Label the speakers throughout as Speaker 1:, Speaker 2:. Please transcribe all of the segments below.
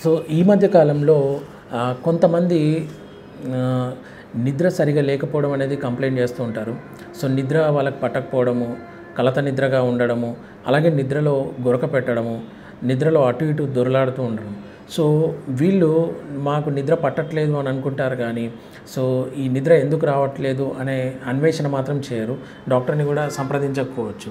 Speaker 1: So ఈ మధ్య కాలంలో ఆ, కొంతమంది ఆ, నిద్ర సరిగా లేకపోవడం అనేది కంప్లైంట్ చేస్తూ ఉంటారు సో నిద్ర వాళ్ళకి పట్టకపోవడము కలత నిద్రగా ఉండడము అలాగే నిద్రలో గురక పెట్టడము నిద్రలో అటు ఇటు దొరలాడుతూ ఉండడం సో వీళ్ళు మాకు నిద్ర పట్టట్లేదు అని అనుకుంటారు కానీ సో ఈ నిద్ర ఎందుకు రావట్లేదు అనే అన్వేషణ మాత్రం చేయరు డాక్టర్ని కూడా సంప్రదించకపోవచ్చు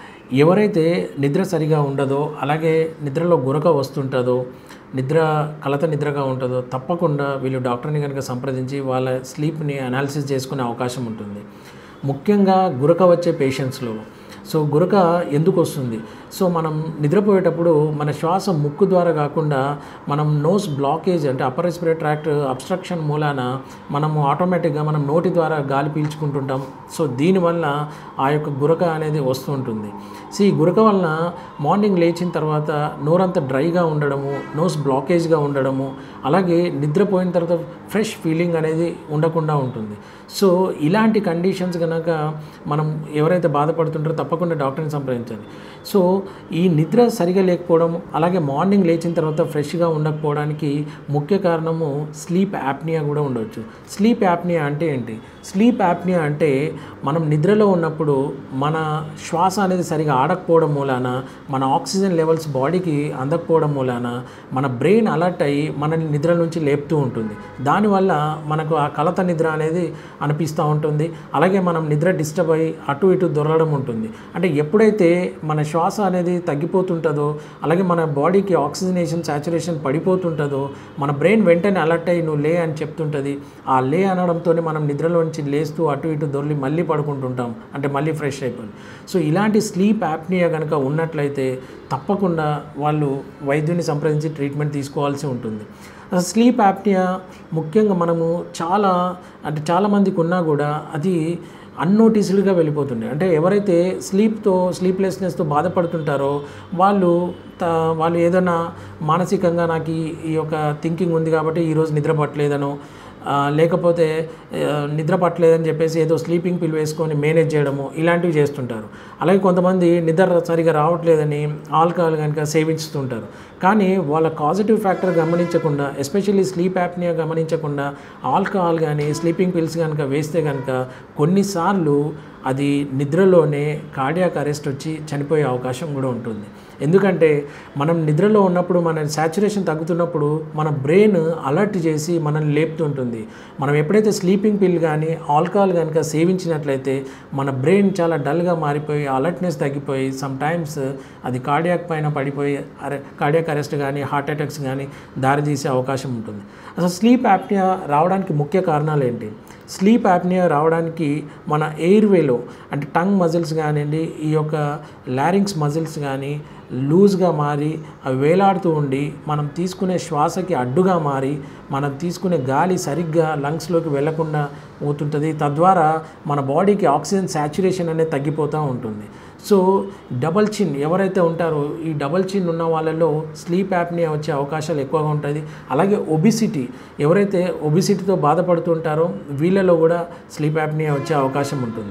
Speaker 1: ఎవరైతే నిద్ర సరిగా ఉండదో అలాగే నిద్రలో గురక వస్తుంటుందో నిద్ర కలత నిద్రగా ఉంటుందో తప్పకుండా వీళ్ళు డాక్టర్ని కనుక సంప్రదించి వాళ్ళ స్లీప్ని అనాలిసిస్ చేసుకునే అవకాశం ఉంటుంది ముఖ్యంగా గురక వచ్చే పేషెంట్స్లో సో గురక ఎందుకు వస్తుంది సో మనం నిద్రపోయేటప్పుడు మన శ్వాస ముక్కు ద్వారా కాకుండా మనం నోస్ బ్లాకేజ్ అంటే అప్పర్ రెస్పిరేటరీ ట్రాక్ట్ అబ్స్ట్రక్షన్ మూలాన మనము ఆటోమేటిక్గా మనం నోటి ద్వారా గాలి పీల్చుకుంటుంటాం సో దీనివల్ల ఆ యొక్క గురక అనేది వస్తూ ఉంటుంది సో ఈ గురక వలన మార్నింగ్ లేచిన తర్వాత నోరంతా డ్రైగా ఉండడము నోస్ బ్లాకేజ్గా ఉండడము అలాగే నిద్రపోయిన తర్వాత ఫ్రెష్ ఫీలింగ్ అనేది ఉండకుండా ఉంటుంది సో ఇలాంటి కండిషన్స్ కనుక మనం ఎవరైతే బాధపడుతుంటారో తప్పకుండా డాక్టర్ని సంప్రదించాలి సో ఈ నిద్ర సరిగా లేకపోవడం అలాగే మార్నింగ్ లేచిన తర్వాత ఫ్రెష్గా ఉండకపోవడానికి ముఖ్య కారణము స్లీప్ యాప్నియా కూడా ఉండవచ్చు స్లీప్ యాప్నియా అంటే ఏంటి స్లీప్ యాప్నియా అంటే మనం నిద్రలో ఉన్నప్పుడు మన శ్వాస అనేది సరిగా ఆడకపోవడం మూలాన మన ఆక్సిజన్ లెవెల్స్ బాడీకి అందకపోవడం మూలాన మన బ్రెయిన్ అలర్ట్ అయ్యి మనల్ని నిద్ర నుంచి లేపుతూ ఉంటుంది దానివల్ల మనకు ఆ కలత నిద్ర అనేది అనిపిస్తూ ఉంటుంది అలాగే మనం నిద్ర డిస్టర్బ్ అయ్యి అటు ఇటు దొరలడం ఉంటుంది అంటే ఎప్పుడైతే మన శ్వాస అనేది తగ్గిపోతుంటుందో అలాగే మన బాడీకి ఆక్సిజనేషన్ సాచురేషన్ పడిపోతుంటుందో మన బ్రెయిన్ వెంటనే అలర్ట్ అయ్యి నువ్వు లే అని చెప్తుంటుంది ఆ లే అనడంతో మనం నిద్రలోంచి లేస్తూ అటు ఇటు దొరికి మళ్ళీ పడుకుంటుంటాం అంటే మళ్ళీ ఫ్రెష్ అయిపోయింది సో ఇలాంటి స్లీప్ యాప్నియా కనుక ఉన్నట్లయితే తప్పకుండా వాళ్ళు వైద్యుని సంప్రదించి ట్రీట్మెంట్ తీసుకోవాల్సి ఉంటుంది అసలు స్లీప్ యాప్నియా ముఖ్యంగా మనము చాలా అంటే చాలామందికి ఉన్నా కూడా అది అన్నోటీస్డ్గా వెళ్ళిపోతుంది అంటే ఎవరైతే స్లీప్తో స్లీప్లెస్నెస్తో బాధపడుతుంటారో వాళ్ళు త వాళ్ళు ఏదైనా మానసికంగా నాకు ఈ ఈ యొక్క థింకింగ్ ఉంది కాబట్టి ఈరోజు నిద్ర పట్టలేదనో ఆ, లేకపోతే ఆ, నిద్ర పట్టలేదని చెప్పేసి ఏదో స్లీపింగ్ పిల్ వేసుకొని మేనేజ్ చేయడము ఇలాంటివి చేస్తుంటారు అలాగే కొంతమంది నిద్ర సరిగా రావట్లేదని ఆల్కహాల్ కనుక సేవించుతుంటారు కానీ వాళ్ళ పాజిటివ్ ఫ్యాక్టర్ గమనించకుండా ఎస్పెషల్లీ స్లీప్ యాప్నియా గమనించకుండా ఆల్కహాల్ కానీ స్లీపింగ్ పిల్స్ కనుక వేస్తే కనుక కొన్నిసార్లు అది నిద్రలోనే కార్డియాక్ అరెస్ట్ వచ్చి చనిపోయే అవకాశం కూడా ఉంటుంది ఎందుకంటే మనం నిద్రలో ఉన్నప్పుడు మన శాచురేషన్ తగ్గుతున్నప్పుడు మన బ్రెయిన్ అలర్ట్ చేసి మనల్ని లేపుతుంటుంది మనం ఎప్పుడైతే స్లీపింగ్ పిల్ కానీ ఆల్కహాల్ కనుక సేవించినట్లయితే మన బ్రెయిన్ చాలా డల్గా మారిపోయి అలర్ట్నెస్ తగ్గిపోయి సమ్ టైమ్స్ అది కార్డియాక్ పైన పడిపోయి అరె కార్డియాక్ అరెస్ట్ కానీ హార్ట్ అటాక్స్ కానీ దారితీసే అవకాశం ఉంటుంది అసలు స్లీప్ యాప్నియా రావడానికి ముఖ్య కారణాలు ఏంటి స్లీప్ యాప్నియా రావడానికి మన ఎయిర్వేలో అంటే టంగ్ మజిల్స్ కానివ్వండి ఈ యొక్క లారింగ్స్ మజిల్స్ కానీ లూజ్గా మారి అవి వేలాడుతూ ఉండి మనం తీసుకునే శ్వాసకి అడ్డుగా మారి మనం తీసుకునే గాలి సరిగ్గా లంగ్స్లోకి వెళ్లకుండా పోతుంటుంది తద్వారా మన బాడీకి ఆక్సిజన్ శాచురేషన్ అనేది తగ్గిపోతూ ఉంటుంది సో డబల్ చిన్ ఎవరైతే ఉంటారో ఈ డబల్ చిన్ ఉన్న వాళ్ళలో స్లీప్ యాప్నియా వచ్చే అవకాశాలు ఎక్కువగా ఉంటుంది అలాగే ఒబిసిటీ ఎవరైతే ఒబిసిటీతో బాధపడుతుంటారో వీళ్ళలో కూడా స్లీప్ యాప్నియా వచ్చే అవకాశం ఉంటుంది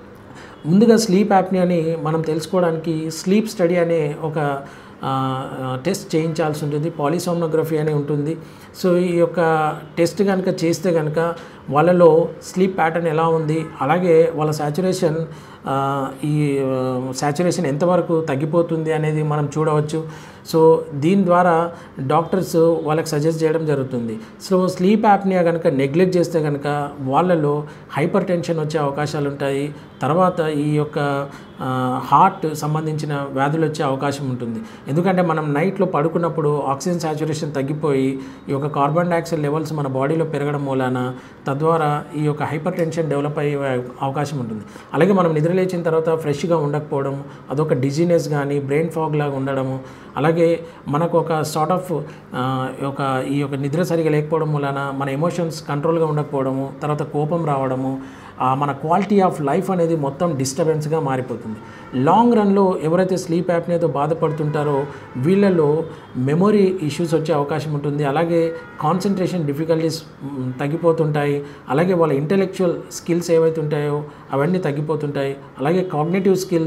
Speaker 1: ముందుగా స్లీప్ యాప్నియాని మనం తెలుసుకోవడానికి స్లీప్ స్టడీ అనే ఒక ఆ, టెస్ట్ చేయించాల్సి ఉంటుంది పాలిసోమ్నోగ్రఫీ అని ఉంటుంది సో ఈ యొక్క టెస్ట్ కనుక చేస్తే కనుక వాళ్ళలో స్లీప్ ప్యాటర్న్ ఎలా ఉంది అలాగే వాళ్ళ సాచురేషన్ ఈ సాచురేషన్ ఎంతవరకు తగ్గిపోతుంది అనేది మనం చూడవచ్చు సో దీని ద్వారా డాక్టర్స్ వాళ్ళకి సజెస్ట్ చేయడం జరుగుతుంది సో స్లీప్ యాప్నియా కనుక నెగ్లెక్ట్ చేస్తే కనుక వాళ్ళలో హైపర్ టెన్షన్ వచ్చే అవకాశాలు ఉంటాయి తర్వాత ఈ యొక్క హార్ట్ సంబంధించిన వ్యాధులు వచ్చే అవకాశం ఉంటుంది ఎందుకంటే మనం నైట్లో పడుకున్నప్పుడు ఆక్సిజన్ సాచురేషన్ తగ్గిపోయి ఈ యొక్క కార్బన్ డైఆక్సైడ్ లెవెల్స్ మన బాడీలో పెరగడం మూలాన తద్వారా ఈ యొక్క హైపర్ టెన్షన్ డెవలప్ అయ్యే అవకాశం ఉంటుంది అలాగే మనం నిద్ర లేచిన తర్వాత ఫ్రెష్గా ఉండకపోవడం అదొక డిజీనెస్ కానీ బ్రెయిన్ ఫాగ్ లాగా ఉండడము అలాగే మనకు ఒక సార్ట్ ఆఫ్ ఒక ఈ యొక్క నిద్ర సరిగా లేకపోవడం వలన మన ఎమోషన్స్ కంట్రోల్గా ఉండకపోవడము తర్వాత కోపం రావడము ఆ మన క్వాలిటీ ఆఫ్ లైఫ్ అనేది మొత్తం డిస్టర్బెన్స్గా మారిపోతుంది లాంగ్ రన్లో ఎవరైతే స్లీప్ యాప్నియాతో బాధపడుతుంటారో వీళ్ళలో మెమొరీ ఇష్యూస్ వచ్చే అవకాశం ఉంటుంది అలాగే కాన్సన్ట్రేషన్ డిఫికల్టీస్ తగ్గిపోతుంటాయి అలాగే వాళ్ళ ఇంటెలెక్చువల్ స్కిల్స్ ఏవైతే ఉంటాయో అవన్నీ తగ్గిపోతుంటాయి అలాగే కాగ్నేటివ్ స్కిల్స్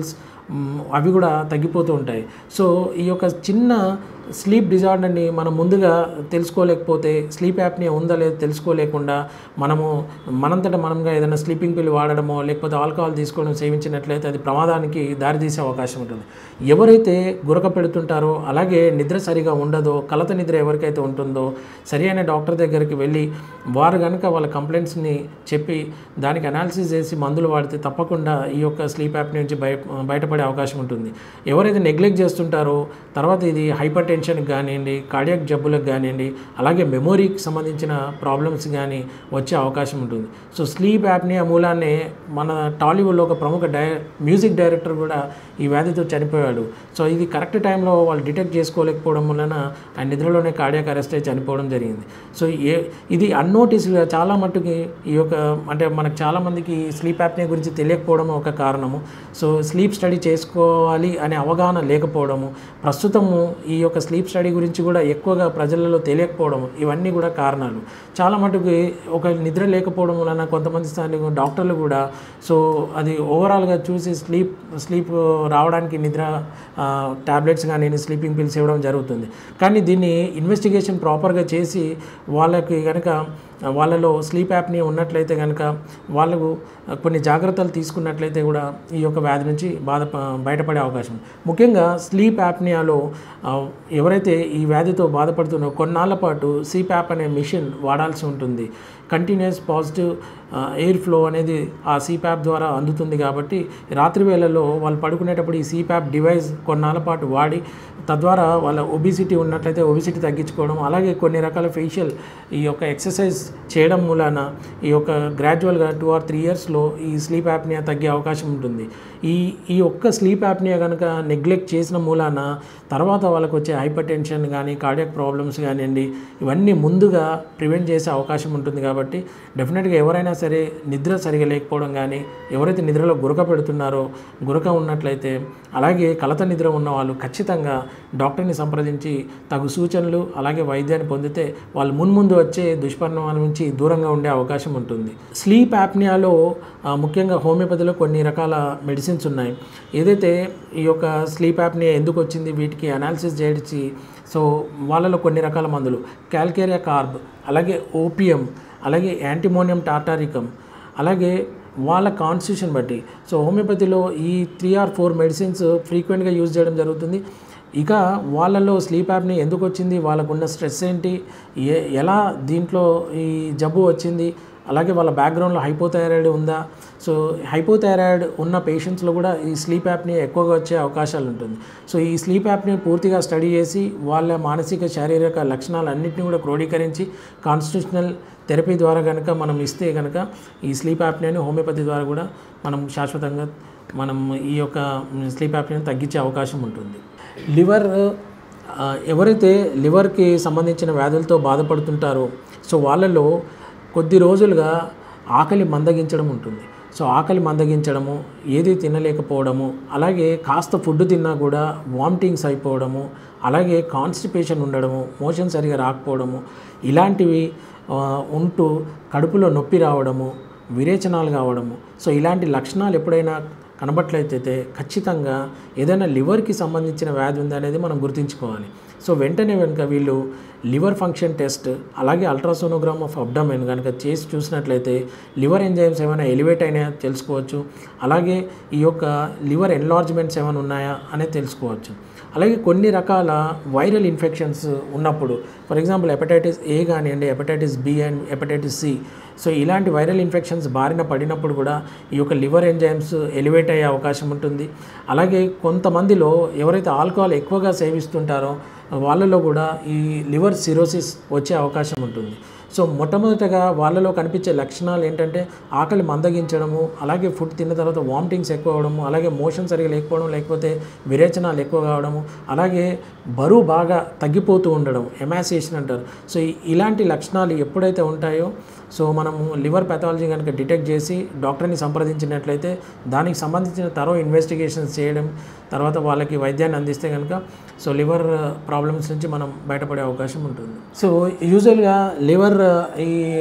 Speaker 1: మ్, అవి కూడా తగ్గిపోతూ ఉంటాయి సో ఈ యొక్క చిన్న స్లీప్ డిజార్డర్ని మనం ముందుగా తెలుసుకోలేకపోతే స్లీప్ యాప్ని ఉందా లేదో తెలుసుకోలేకుండా మనము మనంతట మనంగా ఏదైనా స్లీపింగ్ పిల్ వాడడమో లేకపోతే ఆల్కహాల్ తీసుకోవడం సేవించినట్లయితే అది ప్రమాదానికి దారితీసే అవకాశం ఉంటుంది ఎవరైతే గురక పెడుతుంటారో అలాగే నిద్ర సరిగా ఉండదో కలత నిద్ర ఎవరికైతే ఉంటుందో సరి అయిన డాక్టర్ దగ్గరికి వెళ్ళి వారు కనుక వాళ్ళ కంప్లైంట్స్ని చెప్పి దానికి అనాలిసిస్ చేసి మందులు వాడితే తప్పకుండా ఈ యొక్క స్లీప్ యాప్ నుంచి బయ బయటపడే అవకాశం ఉంటుంది ఎవరైతే నెగ్లెక్ట్ చేస్తుంటారో తర్వాత ఇది హైపర్ టెన్షన్కి కానివ్వండి కార్డియాక్ జబ్బులకు కానివ్వండి అలాగే మెమొరీకి సంబంధించిన ప్రాబ్లమ్స్ కానీ వచ్చే అవకాశం ఉంటుంది సో స్లీప్ యాప్ని మూలాన్ని మన టాలీవుడ్లో ఒక ప్రముఖ డై మ్యూజిక్ డైరెక్టర్ కూడా ఈ వ్యాధితో చనిపోయాడు సో ఇది కరెక్ట్ టైంలో వాళ్ళు డిటెక్ట్ చేసుకోలేకపోవడం వలన ఆయన నిద్రలోనే కార్డియాక్ అరెస్ట్ అయి చనిపోవడం జరిగింది సో ఏ ఇది అన్నోటీస్గా చాలా మట్టుకి ఈ యొక్క అంటే మనకు చాలామందికి స్లీప్ యాప్ని గురించి తెలియకపోవడం ఒక కారణము సో స్లీప్ స్టడీ చేసుకోవాలి అనే అవగాహన లేకపోవడము ప్రస్తుతము ఈ యొక్క స్లీప్ స్టడీ గురించి కూడా ఎక్కువగా ప్రజలలో తెలియకపోవడం ఇవన్నీ కూడా కారణాలు చాలా మటుకు ఒక నిద్ర లేకపోవడం వలన కొంతమంది స్థానిక డాక్టర్లు కూడా సో అది ఓవరాల్గా చూసి స్లీప్ స్లీప్ రావడానికి నిద్ర ట్యాబ్లెట్స్ కానీ స్లీపింగ్ పిల్స్ ఇవ్వడం జరుగుతుంది కానీ దీన్ని ఇన్వెస్టిగేషన్ ప్రాపర్గా చేసి వాళ్ళకి కనుక వాళ్ళలో స్లీప్ యాప్ని ఉన్నట్లయితే కనుక వాళ్ళకు కొన్ని జాగ్రత్తలు తీసుకున్నట్లయితే కూడా ఈ యొక్క వ్యాధి నుంచి బాధ బయటపడే అవకాశం ఉంది. ముఖ్యంగా స్లీప్ యాప్నియాలో ఆ, ఎవరైతే ఈ వ్యాధితో బాధపడుతున్నారో కొన్నాళ్ళ పాటు సిప్యాప్ అనే మిషన్ వాడాల్సి ఉంటుంది కంటిన్యూస్ పాజిటివ్ ఎయిర్ ఫ్లో అనేది ఆ సిప్యాప్ ద్వారా అందుతుంది కాబట్టి రాత్రి వేళల్లో వాళ్ళు పడుకునేటప్పుడు ఈ సిప్యాప్ డివైస్ కొన్నాళ్ళ పాటు వాడి తద్వారా వాళ్ళ ఒబిసిటీ ఉన్నట్లయితే ఒబిసిటీ తగ్గించుకోవడం అలాగే కొన్ని రకాల ఫేషియల్ ఈ యొక్క ఎక్సర్సైజ్ చేయడం మూలాన ఈ యొక్క గ్రాడ్యువల్గా టూ ఆర్ త్రీ ఇయర్స్లో ఈ స్లీప్ యాప్నియా తగ్గే అవకాశం ఉంటుంది ఈ ఈ ఒక్క స్లీప్ యాప్నియా కనుక నెగ్లెక్ట్ చేసిన మూలాన తర్వాత వాళ్ళకు వచ్చే హైపర్ టెన్షన్ కానీ కార్డియాక్ ప్రాబ్లమ్స్ కానివ్వండి ఇవన్నీ ముందుగా ప్రివెంట్ చేసే అవకాశం ఉంటుంది కాబట్టి డెఫినెట్గా ఎవరైనా సరే నిద్ర సరిగా లేకపోవడం కానీ ఎవరైతే నిద్రలో గురక పెడుతున్నారో గురక ఉన్నట్లయితే అలాగే కలత నిద్ర ఉన్న వాళ్ళు ఖచ్చితంగా డాక్టర్ని సంప్రదించి తగు సూచనలు అలాగే వైద్యాన్ని పొందితే వాళ్ళు మున్ముందు వచ్చే దుష్పరిణామాల నుంచి దూరంగా ఉండే అవకాశం ఉంటుంది స్లీప్ యాప్నియాలో ఆ, ముఖ్యంగా హోమియోపతిలో కొన్ని రకాల మెడిసిన్స్ ఉన్నాయి ఏదైతే ఈ యొక్క స్లీప్ యాప్నియా ఎందుకు వచ్చింది వీటికి అనాలిసిస్ చేసి సో వాళ్ళలో కొన్ని రకాల మందులు క్యాల్కేరియా కార్బ్ అలాగే ఓపియం అలాగే యాంటీమోనియం టార్టారికం అలాగే వాళ్ళ కాన్స్టిట్యూషన్ బట్టి సో హోమియోపతిలో ఈ త్రీ ఆర్ ఫోర్ మెడిసిన్స్ ఫ్రీక్వెంట్గా యూజ్ చేయడం జరుగుతుంది ఇక వాళ్ళలో స్లీప్ యాప్ని ఎందుకు వచ్చింది వాళ్ళకున్న స్ట్రెస్ ఏంటి ఏ ఎలా దీంట్లో ఈ జబ్బు వచ్చింది అలాగే వాళ్ళ బ్యాక్గ్రౌండ్లో హైపోథైరాయిడ్ ఉందా సో హైపోథైరాయిడ్ ఉన్న పేషెంట్స్లో కూడా ఈ స్లీప్ యాప్ని ఎక్కువగా వచ్చే అవకాశాలు ఉంటుంది సో ఈ స్లీప్ యాప్ని పూర్తిగా స్టడీ చేసి వాళ్ళ మానసిక శారీరక లక్షణాలన్నింటినీ కూడా క్రోడీకరించి కాన్స్టిట్యూషనల్ థెరపీ ద్వారా కనుక మనం ఇస్తే కనుక ఈ స్లీప్ యాప్ని హోమియోపతి ద్వారా కూడా మనం శాశ్వతంగా మనం ఈ యొక్క స్లీప్ యాప్ని తగ్గించే అవకాశం ఉంటుంది లివర్ ఆ, ఎవరైతే లివర్కి సంబంధించిన వ్యాధులతో బాధపడుతుంటారో సో వాళ్ళలో కొద్ది రోజులుగా ఆకలి మందగించడం ఉంటుంది సో ఆకలి మందగించడము ఏది తినలేకపోవడము అలాగే కాస్త ఫుడ్ తిన్నా కూడా వామిటింగ్స్ అయిపోవడము అలాగే కాన్స్టిపేషన్ ఉండడము మోషన్ సరిగా రాకపోవడము ఇలాంటివి ఆ, ఉంటూ కడుపులో నొప్పి రావడము విరేచనాలు కావడము సో ఇలాంటి లక్షణాలు ఎప్పుడైనా కనబట్లయితే ఖచ్చితంగా ఏదైనా లివర్కి సంబంధించిన వ్యాధి ఉందా అనేది మనం గుర్తుంచుకోవాలి సో వెంటనే కనుక వీళ్ళు లివర్ ఫంక్షన్ టెస్ట్ అలాగే అల్ట్రాసోనోగ్రామ్ ఆఫ్ అబ్డమెన్ కనుక చేసి చూసినట్లయితే లివర్ ఎంజైమ్స్ ఏమైనా ఎలివేట్ అయినాయా తెలుసుకోవచ్చు అలాగే ఈ యొక్క లివర్ ఎన్లార్జ్మెంట్స్ ఏమైనా ఉన్నాయా అనేది తెలుసుకోవచ్చు అలాగే కొన్ని రకాల వైరల్ ఇన్ఫెక్షన్స్ ఉన్నప్పుడు ఫర్ ఎగ్జాంపుల్ హెపటైటిస్ ఏ కానివ్వండి hepatitis B and hepatitis C so ఇలాంటి వైరల్ ఇన్ఫెక్షన్స్ బారిన పడినప్పుడు కూడా ఈ యొక్క లివర్ ఎంజైమ్స్ ఎలివేట్ అయ్యే అవకాశం ఉంటుంది అలాగే కొంతమందిలో ఎవరైతే ఆల్కహాల్ ఎక్కువగా సేవిస్తుంటారో వాళ్ళలో కూడా ఈ లివర్ సిరోసిస్ వచ్చే అవకాశం ఉంటుంది సో మొట్టమొదటగా వాళ్ళలో కనిపించే లక్షణాలు ఏంటంటే ఆకలి మందగించడము అలాగే ఫుడ్ తిన్న తర్వాత వామిటింగ్స్ ఎక్కువ అవడము అలాగే మోషన్ సరిగా లేకపోవడం లేకపోతే విరేచనాలు ఎక్కువ కావడము అలాగే బరువు బాగా తగ్గిపోతూ ఉండడం ఎమాసియేషన్ అంటారు సో ఈ- ఇలాంటి లక్షణాలు ఎప్పుడైతే ఉంటాయో సో మనము లివర్ పెథాలజీ కనుక డిటెక్ట్ చేసి డాక్టర్ని సంప్రదించినట్లయితే దానికి సంబంధించిన తరో ఇన్వెస్టిగేషన్స్ చేయడం తర్వాత వాళ్ళకి వైద్యాన్ని అందిస్తే కనుక సో లివర్ ప్రాబ్లమ్స్ నుంచి మనం బయటపడే అవకాశం ఉంటుంది సో యూజువల్గా లివర్ ఈ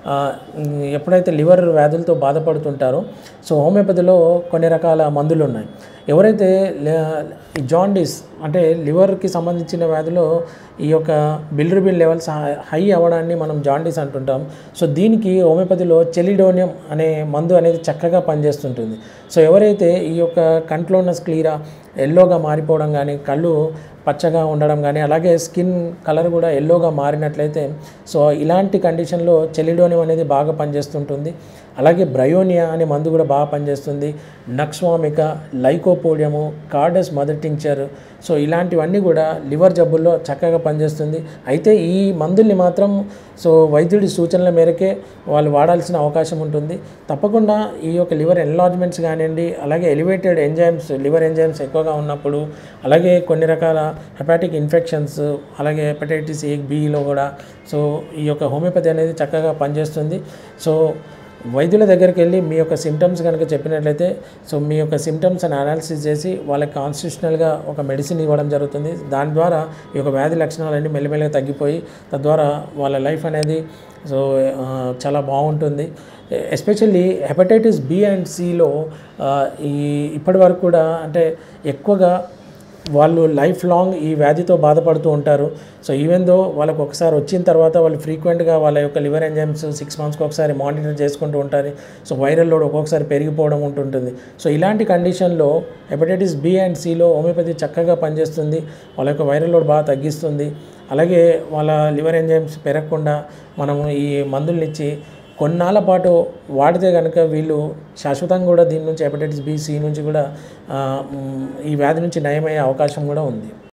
Speaker 1: ఆ, ఉమ్, ఎప్పుడైతే లివర్ వ్యాధులతో బాధపడుతుంటారో సో హోమియోపతిలో కొన్ని రకాల మందులు ఉన్నాయి ఎవరైతే లే- ఈ జాండీస్ అంటే లివర్కి సంబంధించిన వ్యాధిలో ఈ యొక్క బిల్రుబిన్ లెవెల్స్ హై- హై అవ్వడాన్ని మనం జాండీస్ అంటుంటాం సో దీనికి హోమియోపతిలో చెలిడోనియం అనే మందు అనేది చక్కగా పనిచేస్తుంటుంది సో ఎవరైతే ఈ యొక్క కంట్లో ఉన్న స్క్లీరా ఎల్లోగా మారిపోవడం కానీ కళ్ళు పచ్చగా ఉండడం కానీ అలాగే స్కిన్ కలర్ కూడా ఎల్లోగా మారినట్లయితే సో ఇలాంటి కండిషన్లో చెలిడోనియం అనేది బాగా పనిచేస్తుంటుంది అలాగే బ్రయోనియా అనే మందు కూడా బాగా పనిచేస్తుంది nux vomica lycopodium carduus mother tincture so ఇలాంటివన్నీ కూడా లివర్ జబ్బుల్లో చక్కగా పనిచేస్తుంది అయితే ఈ మందుల్ని మాత్రం సో వైద్యుడి సూచనల మేరకే వాళ్ళు వాడాల్సిన అవకాశం ఉంటుంది తప్పకుండా ఈ యొక్క లివర్ ఎన్లార్జ్మెంట్స్ కానివ్వండి అలాగే ఎలివేటెడ్ ఎంజైమ్స్ లివర్ ఎంజైమ్స్ ఎక్కువగా ఉన్నప్పుడు అలాగే కొన్ని రకాల హెపాటిక్ ఇన్ఫెక్షన్స్ అలాగే హెపటైటిస్ ఏ బిలో కూడా సో ఈ యొక్క హోమియోపతి అనేది చక్కగా పనిచేస్తుంది సో వైద్యుల దగ్గరికి వెళ్ళి మీ యొక్క సిమ్టమ్స్ కనుక చెప్పినట్లయితే సో మీ యొక్క సిమ్టమ్స్ అని అనాలిసిస్ చేసి వాళ్ళకి కాన్స్టిట్యూషనల్గా ఒక మెడిసిన్ ఇవ్వడం జరుగుతుంది దాని ద్వారా ఈ యొక్క వ్యాధి లక్షణాలన్నీ మెల్లమెల్లగా తగ్గిపోయి తద్వారా వాళ్ళ లైఫ్ అనేది సో ఆ, చాలా బాగుంటుంది ఎస్పెషల్లీ హెపటైటిస్ బి అండ్ సిలో ఈ ఇప్పటి వరకు కూడా అంటే ఎక్కువగా వాళ్ళు లైఫ్ లాంగ్ ఈ వ్యాధితో బాధపడుతూ ఉంటారు సో ఈవెన్ దో వాళ్ళకి ఒకసారి వచ్చిన తర్వాత వాళ్ళు ఫ్రీక్వెంట్గా వాళ్ళ యొక్క లివర్ ఎంజైమ్స్ సిక్స్ మంత్స్కి ఒకసారి మానిటర్ చేసుకుంటూ ఉంటారు సో వైరల్ లోడ్ ఒక్కొక్కసారి పెరిగిపోవడం ఉంటుంటుంది సో ఇలాంటి కండిషన్లో హెపటైటిస్ బి అండ్ సిలో హోమియోపతి చక్కగా పనిచేస్తుంది వాళ్ళ యొక్క వైరల్ లోడ్ బాగా తగ్గిస్తుంది అలాగే వాళ్ళ లివర్ ఎంజైమ్స్ పెరగకుండా మనము ఈ మందుల్ని ఇచ్చి కొన్నాళ్ళ పాటు వాడితే కనుక వీళ్ళు శాశ్వతంగా కూడా దీని నుంచి హెపటైటిస్ బి సి నుంచి కూడా ఆ, మ్, ఈ వ్యాధి నుంచి నయమయ్యే అవకాశం కూడా ఉంది